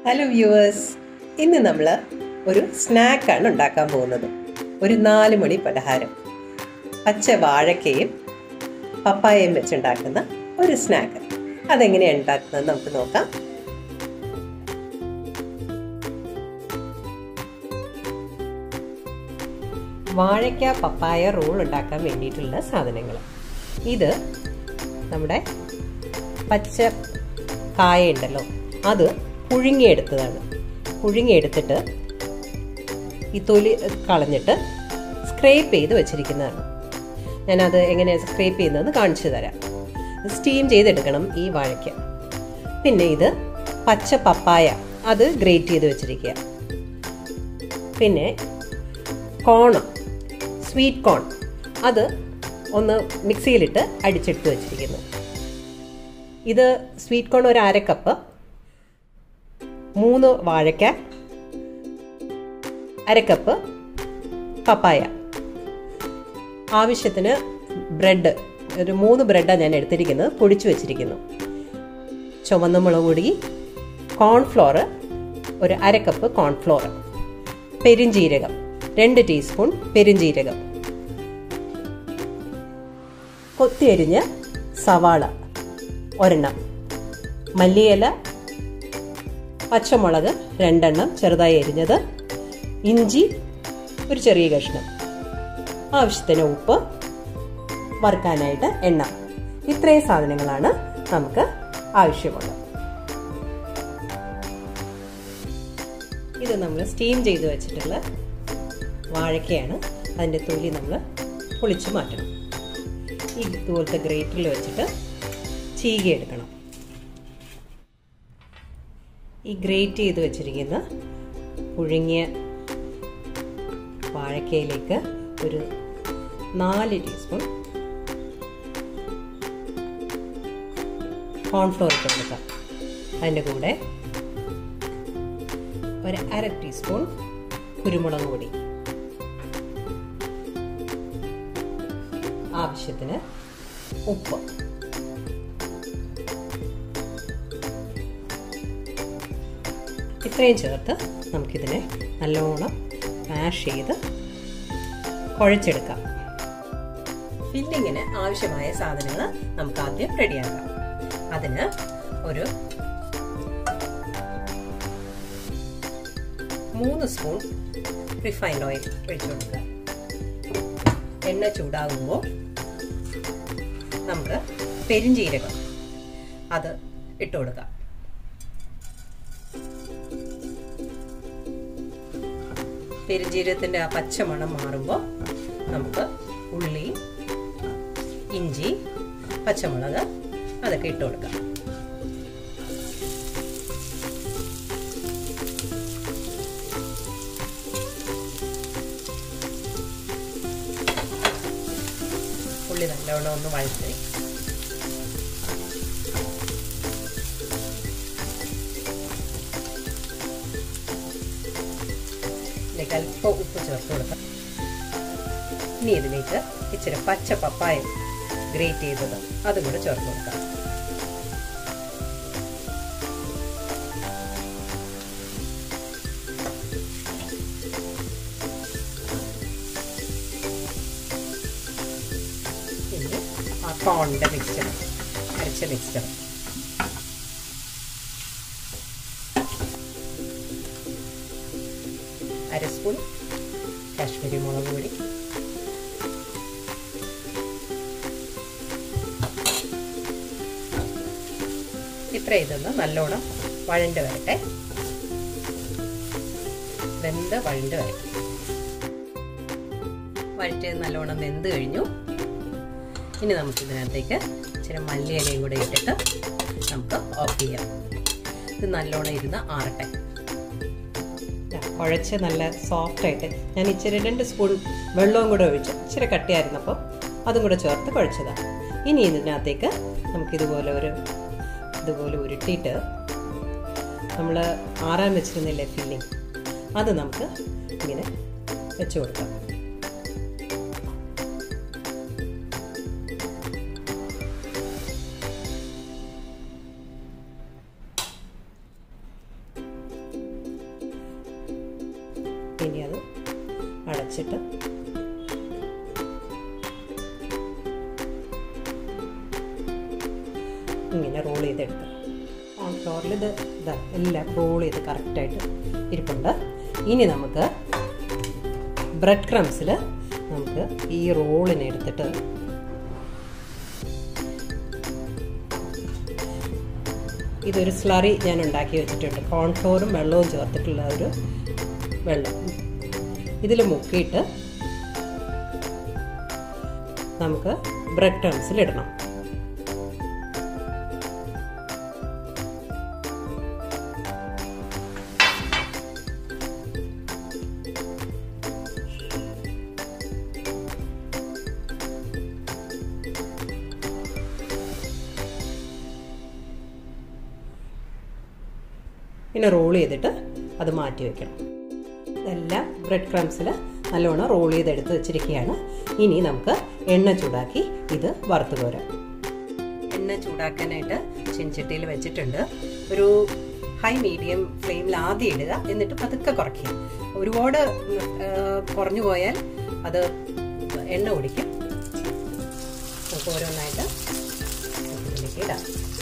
hello viewers ഇന്ന് നമ്മൾ ഒരു സ്നാക്കാണ് ഉണ്ടാക്കാൻ പോകുന്നത് ഒരു നാല് മണി പലഹാരം പച്ച വാഴക്കയും പപ്പായയും വെച്ചുണ്ടാക്കുന്ന ഒരു സ്നാക്ക് അതെങ്ങനെയാണ് ഉണ്ടാക്കുന്നത് നമുക്ക് നോക്കാം വാഴയ്ക്ക പപ്പായ റോൾ ഉണ്ടാക്കാൻ വേണ്ടിയിട്ടുള്ള സാധനങ്ങൾ ഇത് നമ്മുടെ പച്ച കായ ഉണ്ടല്ലോ അത് പുഴുങ്ങിയെടുത്തതാണ് പുഴുങ്ങിയെടുത്തിട്ട് ഈ തൊലി കളഞ്ഞിട്ട് സ്ക്രേപ്പ് ചെയ്ത് വെച്ചിരിക്കുന്നതാണ് ഞാനത് എങ്ങനെയാണ് സ്ക്രേപ്പ് ചെയ്യുന്നതെന്ന് കാണിച്ചു തരാം സ്റ്റീം ചെയ്തെടുക്കണം ഈ വാഴയ്ക്ക പിന്നെ ഇത് പച്ച പപ്പായ അത് ഗ്രേറ്റ് ചെയ്ത് വെച്ചിരിക്കുക പിന്നെ കോണം സ്വീറ്റ് കോൺ അത് ഒന്ന് മിക്സിയിലിട്ട് അടിച്ചെടുത്ത് വെച്ചിരിക്കുന്നു ഇത് സ്വീറ്റ് കോൺ ഒരു അര കപ്പ് മൂന്ന് വാഴയ്ക്ക അര കപ്പ് പപ്പായ ആവശ്യത്തിന് ബ്രെഡ് ഒരു മൂന്ന് ബ്രെഡാണ് ഞാൻ എടുത്തിരിക്കുന്നത് പൊടിച്ചു വെച്ചിരിക്കുന്നു ചുവന്ന മുളക് പൊടി കോൺഫ്ലോർ ഒരു അര കപ്പ് കോൺഫ്ലോർ പെരിഞ്ജീരകം രണ്ട് ടീസ്പൂൺ പെരിഞ്ജീരകം കൊത്തിയരിഞ്ഞ സവാള ഒരെണ്ണം മല്ലിയില പച്ചമുളക് രണ്ടെണ്ണം ചെറുതായി എരിഞ്ഞത് ഇഞ്ചി ഒരു ചെറിയ കഷ്ണം ആവശ്യത്തിന് ഉപ്പ് വറുക്കാനായിട്ട് എണ്ണ ഇത്രയും സാധനങ്ങളാണ് നമുക്ക് ആവശ്യമുള്ളത് ഇത് നമ്മൾ സ്റ്റീം ചെയ്ത് വെച്ചിട്ടുള്ള വാഴക്കയാണ് അതിൻ്റെ തൊലി നമ്മൾ പൊളിച്ച് മാറ്റണം ഈ ഇതുപോലത്തെ ഗ്രേറ്ററിൽ വെച്ചിട്ട് ചീകി എടുക്കണം ഈ ഗ്രേറ്റ് ചെയ്ത് വെച്ചിരിക്കുന്ന പുഴുങ്ങിയ വാഴക്കയിലേക്ക് ഒരു നാല് ടീസ്പൂൺ കോൺഫ്ലോർ ഇട്ട് കൊടുക്കാം അതിൻ്റെ കൂടെ ഒരു അര ടീസ്പൂൺ കുരുമുളക് പൊടി ആവശ്യത്തിന് ഉപ്പ് ഇത്രയും ചേർത്ത് നമുക്കിതിനെ നല്ലോണം മാഷ് ചെയ്ത് കുഴച്ചെടുക്കാം ഫില്ലിങ്ങിന് ആവശ്യമായ സാധനങ്ങൾ നമുക്ക് ആദ്യം റെഡിയാക്കാം അതിന് ഒരു മൂന്ന് സ്പൂൺ റിഫൈൻഡ് ഓയിൽ ഒഴിച്ചു കൊടുക്കുക എണ്ണ ചൂടാകുമ്പോൾ നമുക്ക് പെരിഞ്ജീരകം അത് ഇട്ട് കൊടുക്കാം പെരിഞ്ജീരകത്തിൻ്റെ ആ പച്ചമണം മാറുമ്പോൾ നമുക്ക് ഉള്ളി ഇഞ്ചി പച്ചമുളക് അതൊക്കെ ഇട്ട് കൊടുക്കാം ഉള്ളി നല്ലവണ്ണം ഒന്ന് വഴറ്റി ഇതിലേക്ക് അല്പം ഉപ്പ് ചേർത്ത് കൊടുക്കാം ഇനി ഇതിലേക്ക് ഇച്ചിരി പച്ച പപ്പായ ഗ്രേറ്റ് ചെയ്തത് അതും കൂടെ ചേർത്ത് കൊടുക്കാം ഇനി ആ കോണിൻ്റെ മിക്സ്ചർ അരച്ച മിക്സ്ചർ അര സ്പൂൺ കാശ്മീരി മുളക് പൊടി ഇത്ര ഇതൊന്ന് നല്ലോണം വഴണ്ട് വരട്ടെ വെന്ത് വഴണ്ട് വരട്ടെ വഴറ്റ് നല്ലോണം വെന്ത് കഴിഞ്ഞു ഇനി നമുക്ക് ഇതിനകത്തേക്ക് ഇച്ചിരി മല്ലിയിലയും കൂടെ ഇട്ടിട്ട് നമുക്ക് ഓഫ് ചെയ്യാം ഇത് നല്ലോണം ഇരുന്ന് ആറട്ടെ കുഴച്ച് നല്ല സോഫ്റ്റായിട്ട് ഞാൻ ഇച്ചിരി രണ്ട് സ്പൂൺ വെള്ളവും കൂടെ ഒഴിച്ച് ഇച്ചിരി കട്ടിയായിരുന്നപ്പോൾ അതും കൂടെ ചേർത്ത് കുഴച്ചതാണ് ഇനി ഇതിനകത്തേക്ക് നമുക്കിതുപോലെ ഒരു ഇതുപോലെ ഉരുട്ടിയിട്ട് നമ്മൾ ആറാൻ വെച്ചിരുന്നില്ലേ ഫില്ലിങ് അത് നമുക്ക് ഇങ്ങനെ വെച്ച് കൊടുക്കാം വെച്ചിട്ട് ഇങ്ങനെ റോൾ ചെയ്തെടുക്കുക കോൺഫ്ലോറിൽ ഇത് ഇതാ എല്ലാം റോൾ ചെയ്ത് കറക്റ്റായിട്ട് ഇരിപ്പുണ്ട് ഇനി നമുക്ക് ബ്രെഡ് ക്രംസിൽ നമുക്ക് ഈ റോളിനെ എടുത്തിട്ട് ഇതൊരു സ്ലറി ഞാൻ ഉണ്ടാക്കി വെച്ചിട്ടുണ്ട് കോൺഫ്ലോറും വെള്ളവും ചേർത്തിട്ടുള്ള ഒരു വെള്ളം ഇതിൽ മുക്കിയിട്ട് നമുക്ക് ബ്രെഡ് ക്രംസിൽ ഇടണം പിന്നെ റോൾ ചെയ്തിട്ട് അത് മാറ്റി വെക്കണം ഇതെല്ലാം ബ്രെഡ് ക്രംസിൽ നല്ലോണം റോൾ ചെയ്തെടുത്ത് വെച്ചിരിക്കുകയാണ് ഇനി നമുക്ക് എണ്ണ ചൂടാക്കി ഇത് വറുത്ത് കോരാം എണ്ണ ചൂടാക്കാനായിട്ട് ചെഞ്ചട്ടിയിൽ വെച്ചിട്ടുണ്ട് ഒരു ഹൈ മീഡിയം ഫ്ലെയിമിൽ ആദ്യം ഇടുക എന്നിട്ട് പതുക്കെ കുറയ്ക്കുക ഒരുപാട് കുറഞ്ഞു പോയാൽ അത് എണ്ണ കുടിക്കും നമുക്ക് ഓരോന്നായിട്ട് ഇതിലേക്ക് ഇടാം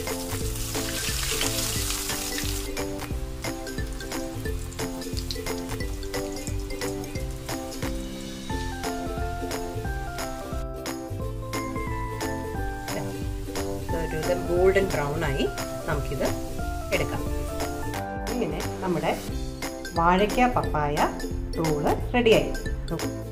ഒരു ഇത് ഗോൾഡൻ ബ്രൗൺ ആയി നമുക്കിത് എടുക്കാം ഇങ്ങനെ നമ്മുടെ വാഴയ്ക്ക പപ്പായ റോള് റെഡിയായി നോക്കും